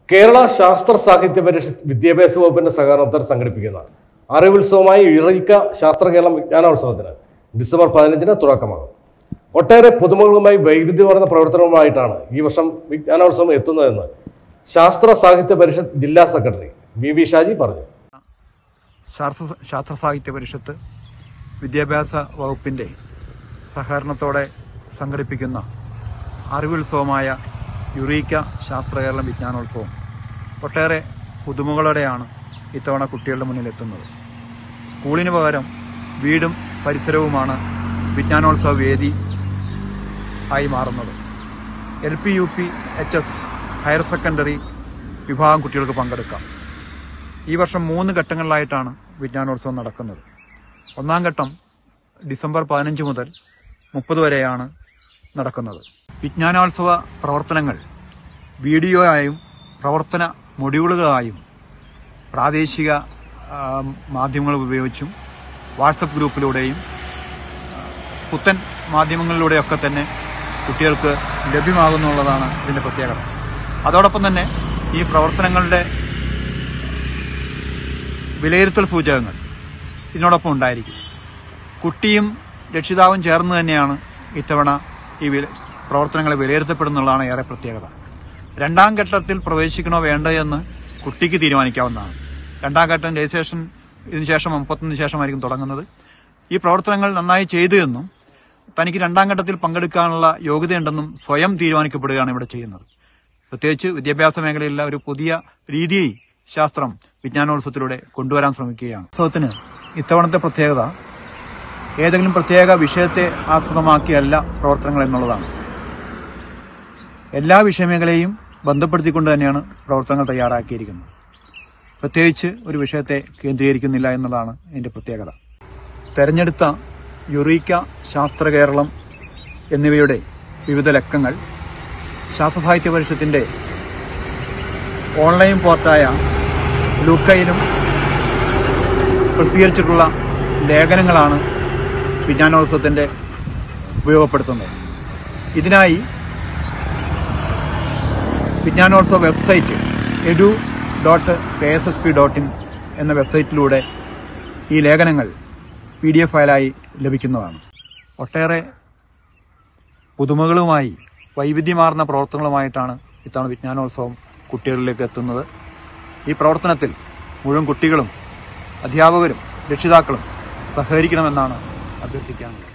കേരള ശാസ്ത്ര സാഹിത്യ പരിഷത്ത് വിദ്യാഭ്യാസ വകുപ്പിന്റെ സഹകരണത്തിൽ സംഘടിപ്പിക്കുന്ന അറിവുത്സവമായ ഇറയിക്ക ശാസ്ത്ര കേരളം വിജ്ഞാനോത്സവത്തിന് ഡിസംബർ പതിനഞ്ചിന് തുടക്കമാകും ഒട്ടേറെ പുതുമകളുമായി വൈവിധ്യമാർന്ന പ്രവർത്തനവുമായിട്ടാണ് ഈ വർഷം വിജ്ഞാനോത്സവം എത്തുന്നതെന്ന് ശാസ്ത്ര സാഹിത്യ പരിഷത്ത് ജില്ലാ സെക്രട്ടറി വി വി ഷാജി പറഞ്ഞു ശാസ്ത്ര ശാസ്ത്ര സാഹിത്യ പരിഷത്ത് വിദ്യാഭ്യാസ വകുപ്പിൻ്റെ സഹകരണത്തോടെ സംഘടിപ്പിക്കുന്ന അറിവുത്സവമായ യുറീക്ക ശാസ്ത്ര കേരളം വിജ്ഞാനോത്സവം ഒട്ടേറെ പുതുമകളോടെയാണ് ഇത്തവണ കുട്ടികളുടെ മുന്നിൽ എത്തുന്നത് സ്കൂളിന് പകരം വീടും പരിസരവുമാണ് വിജ്ഞാനോത്സവ വേദി ആയി മാറുന്നത് L P U P H S higher secondary വിഭാഗം കുട്ടികൾക്ക് പങ്കെടുക്കാം ഈ വർഷം മൂന്ന് ഘട്ടങ്ങളിലായിട്ടാണ് വിജ്ഞാനോത്സവം നടക്കുന്നത് ഒന്നാം ഘട്ടം ഡിസംബർ പതിനഞ്ച് മുതൽ മുപ്പത് വരെയാണ് നടക്കുന്നത് വിജ്ഞാനോത്സവ പ്രവർത്തനങ്ങൾ വീഡിയോ ആയും പ്രവർത്തന മൊഡ്യൂളുകളായും പ്രാദേശിക ആ, മാധ്യമങ്ങൾ ഉപയോഗിച്ചും വാട്സപ്പ് ഗ്രൂപ്പിലൂടെയും ആ, പുത്തൻ മാധ്യമങ്ങളിലൂടെയൊക്കെ തന്നെ കുട്ടികൾക്ക് ലഭ്യമാകുന്നുള്ളതാണ് ഇതിൻ്റെ പ്രത്യേകത അതോടൊപ്പം തന്നെ ഈ പ്രവർത്തനങ്ങളുടെ വിലയിരുത്തൽ സൂചകങ്ങൾ ഇതിനോടൊപ്പം ഉണ്ടായിരിക്കും കുട്ടിയും രക്ഷിതാവും ചേർന്ന് തന്നെയാണ് ഇത്തവണ ഈ വില- പ്രവർത്തനങ്ങളെ വിലയിരുത്തപ്പെടുന്നുള്ളതാണ് ഏറെ പ്രത്യേകത രണ്ടാം ഘട്ടത്തിൽ പ്രവേശിക്കണോ വേണ്ടോ എന്ന് കുട്ടിക്ക് തീരുമാനിക്കാവുന്നതാണ് രണ്ടാം ഘട്ടം രജിസ്ട്രേഷൻ ഇതിന് ശേഷം മുപ്പത്തൊന്നിന് ശേഷമായിരിക്കും തുടങ്ങുന്നത് ഈ പ്രവർത്തനങ്ങൾ നന്നായി ചെയ്തു എന്നും തനിക്ക് രണ്ടാം ഘട്ടത്തിൽ പങ്കെടുക്കാനുള്ള യോഗ്യതയുണ്ടെന്നും സ്വയം തീരുമാനിക്കപ്പെടുകയാണ് ഇവിടെ ചെയ്യുന്നത് പ്രത്യേകിച്ച് വിദ്യാഭ്യാസ മേഖലയിലുള്ള ഒരു പുതിയ രീതി ശാസ്ത്രം വിജ്ഞാനോത്സവത്തിലൂടെ കൊണ്ടുവരാൻ ശ്രമിക്കുകയാണ് ഉത്സവത്തിന് ഇത്തവണത്തെ പ്രത്യേകത ഏതെങ്കിലും പ്രത്യേക വിഷയത്തെ ആസ്പദമാക്കിയല്ല പ്രവർത്തനങ്ങൾ എന്നുള്ളതാണ് എല്ലാ വിഷയമേഖലയും ബന്ധപ്പെടുത്തിക്കൊണ്ട് തന്നെയാണ് പ്രവർത്തനങ്ങൾ തയ്യാറാക്കിയിരിക്കുന്നത് പ്രത്യേകിച്ച് ഒരു വിഷയത്തെ കേന്ദ്രീകരിക്കുന്നില്ല എന്നതാണ് ഇതിന്റെ പ്രത്യേകത തെരഞ്ഞെടുത്ത യുറീക്ക ശാസ്ത്ര കേരളം എന്നിവയുടെ വിവിധ ലക്കങ്ങൾ ശാസ്ത്ര സാഹിത്യ പരിഷത്തിന്റെ ഓൺലൈൻ പോർട്ടായ ലൂക്കയിലും പ്രസിദ്ധീകരിച്ചിട്ടുള്ള ലേഖനങ്ങളാണ് വിജ്ഞാനോത്സവത്തിന്റെ ഉപയോഗപ്പെടുത്തുന്നത് ഇതിനായി വിജ്ഞാനോത്സവ website edu dot K S S P dot in എന്ന വെബ്സൈറ്റിലൂടെ ഈ ലേഖനങ്ങൾ പി ഡി എഫ് ഫയലായി ലഭിക്കുന്നതാണ് ഒട്ടേറെ പുതുമകളുമായി വൈവിധ്യമാർന്ന പ്രവർത്തനങ്ങളുമായിട്ടാണ് ഇത്തവണ വിജ്ഞാനോത്സവം കുട്ടികളിലേക്ക് എത്തുന്നത് ഈ പ്രവർത്തനത്തിൽ മുഴുവൻ കുട്ടികളും അധ്യാപകരും രക്ഷിതാക്കളും സഹകരിക്കണമെന്നാണ് അഭ്യർത്ഥിക്കാനുള്ളത്